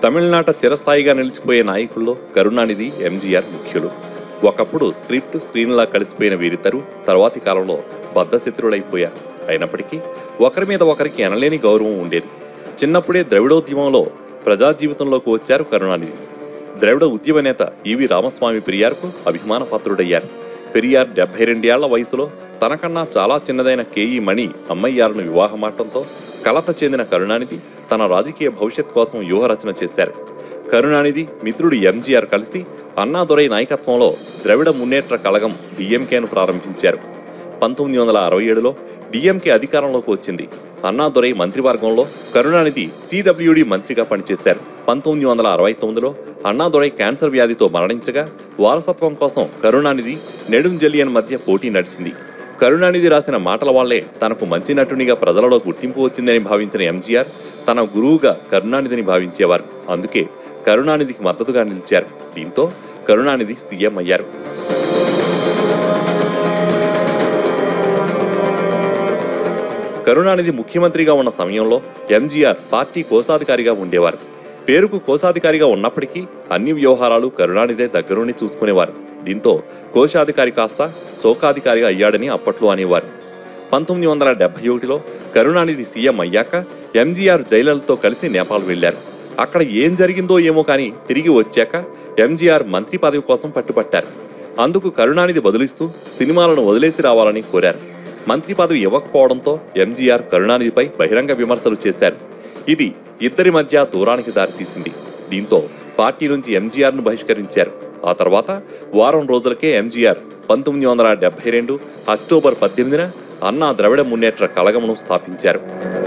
తమిళనాట చిరస్థాయిగా నిలిచిపోయే నాయకుల్లో కరుణానిధి ఎంజీఆర్ ముఖ్యులు ఒకప్పుడు స్క్రిప్ట్ స్క్రీన్లా కలిసిపోయిన వీరిద్దరూ తర్వాతి కాలంలో బద్ధశత్రులైపోయారు అయినప్పటికీ ఒకరి మీద ఒకరికి ఎనలేని గౌరవం ఉండేది చిన్నప్పుడే ద్రవిడోద్యమంలో ప్రజా జీవితంలోకి వచ్చారు కరుణానిధి ద్రవిడ ఉద్యమ నేత ఈవి రామస్వామి పెరియార్కు అభిమాన పాత్రుడయ్యారు పెరియార్ డెబ్బై రెండేళ్ల వయసులో తనకన్నా చాలా చిన్నదైన కేఈ మణి అమ్మయ్యారును వివాహమాటంతో కలత చెందిన కరుణానిధి తన రాజకీయ భవిష్యత్ కోసం వ్యూహరచన చేశారు కరుణానిధి మిత్రుడు ఎంజీఆర్ కలిసి అన్నాదొరై నాయకత్వంలో ద్రవిడ మున్నేట్ర కళగం డిఎంకేను ప్రారంభించారు పంతొమ్మిది వందల అరవై ఏడులో డిఎంకే అధికారంలోకి వచ్చింది అన్నాదొరై మంత్రివర్గంలో కరుణానిధి సిడబ్ల్యూడి మంత్రిగా పనిచేశారు పంతొమ్మిది వందల అరవై తొమ్మిదిలో అన్నాదొరై క్యాన్సర్ వ్యాధితో మరణించగా వారసత్వం కోసం కరుణానిధి నెడుం జలియన్ మధ్య పోటీ నడిచింది కరుణానిధి రాసిన మాటల వాళ్లే తనకు మంచి నటునిగా ప్రజలలో గుర్తింపు వచ్చిందని భావించిన ఎంజీఆర్ తన గురువుగా కరుణానిధిని భావించేవారు అందుకే కరుణానిధికి మద్దతుగా నిలిచారు దీంతో కరుణానిధి సీఎం అయ్యారు కరుణానిధి ముఖ్యమంత్రిగా ఉన్న సమయంలో ఎంజీఆర్ పార్టీ కోశాధికారిగా ఉండేవారు పేరుకు కోశాధికారిగా ఉన్నప్పటికీ అన్ని వ్యవహారాలు కరుణానిధే దగ్గరుండి చూసుకునేవారు దీంతో కోశాధికారి కాస్త శోకాధికారిగా అయ్యాడని అప్పట్లో అనేవారు పంతొమ్మిది వందల డెబ్బై ఒకటిలో కరుణానిధి సీఎం అయ్యాక ఎంజీఆర్ జైలలతో కలిసి నేపాల్ వెళ్లారు అక్కడ ఏం జరిగిందో ఏమో కానీ తిరిగి వచ్చాక ఎంజీఆర్ మంత్రి పదవి కోసం పట్టుపట్టారు అందుకు కరుణానిధి బదులిస్తూ సినిమాలను వదిలేసి రావాలని కోరారు మంత్రి పదవి ఇవ్వకపోవడంతో ఎంజీఆర్ కరుణానిధిపై బహిరంగ విమర్శలు చేశారు ఇది ఇద్దరి మధ్య దూరానికి దారితీసింది దీంతో పార్టీ నుంచి ఎంజీఆర్ ను బహిష్కరించారు ఆ తర్వాత వారం రోజులకే ఎంజీఆర్ పంతొమ్మిది వందల డెబ్బై రెండు అక్టోబర్ పద్దెనిమిదిన అన్నా ద్రవిడ మున్నేట్ర కళగమును స్థాపించారు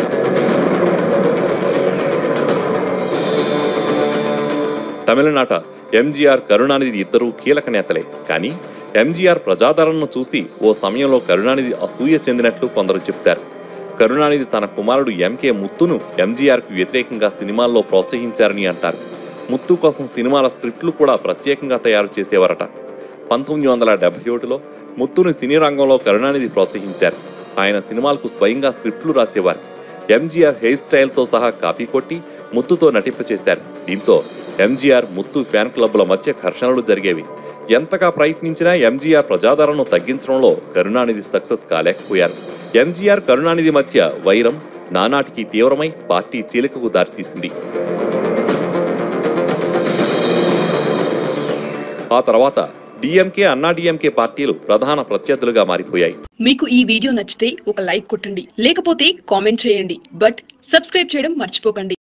తమిళనాట ఎంజీఆర్ కరుణానిధి ఇద్దరూ కీలక నేతలే కానీ ఎంజీఆర్ ప్రజాదరణను చూసి ఓ సమయంలో కరుణానిధి అసూయ చెందినట్లు కొందరు చెప్తారు కరుణానిధి తన కుమారుడు ఎంకే ముత్తును ఎంజీఆర్కు వ్యతిరేకంగా సినిమాల్లో ప్రోత్సహించారని అంటారు ముత్తు కోసం సినిమాల స్క్రిప్ట్లు కూడా ప్రత్యేకంగా తయారు చేసేవారట పంతొమ్మిది వందల డెబ్బై ఒకటిలో ముత్తును సినీ రంగంలో కరుణానిధి ప్రోత్సహించారు ఆయన సినిమాలకు స్వయంగా స్క్రిప్ట్లు రాసేవారు ఎంజీఆర్ హెయిర్ స్టైల్తో సహా కాపీ కొట్టి ముత్తుతో నటింపచేశారు దీంతో ఎంజీఆర్ ముత్తు ఫ్యాన్ క్లబ్ల మధ్య ఘర్షణలు జరిగేవి ఎంతగా ప్రయత్నించినా ఎంజీఆర్ ప్రజాదరణను తగ్గించడంలో కరుణానిధి సక్సెస్ కాలేకపోయారు ఎంజీఆర్ కరుణానిధి మధ్య వైరం నానాటికి తీవ్రమై పార్టీ చీలికకు దారితీసింది ఆ తర్వాత డిఎంకే అన్నా డిఎంకే పార్టీలు ప్రధాన ప్రత్యర్థులుగా మారిపోయాయి మీకు ఈ వీడియో నచ్చితే ఒక లైక్ కొట్టండి లేకపోతే కామెంట్ చేయండి బట్ సబ్స్క్రైబ్ చేయడం మర్చిపోకండి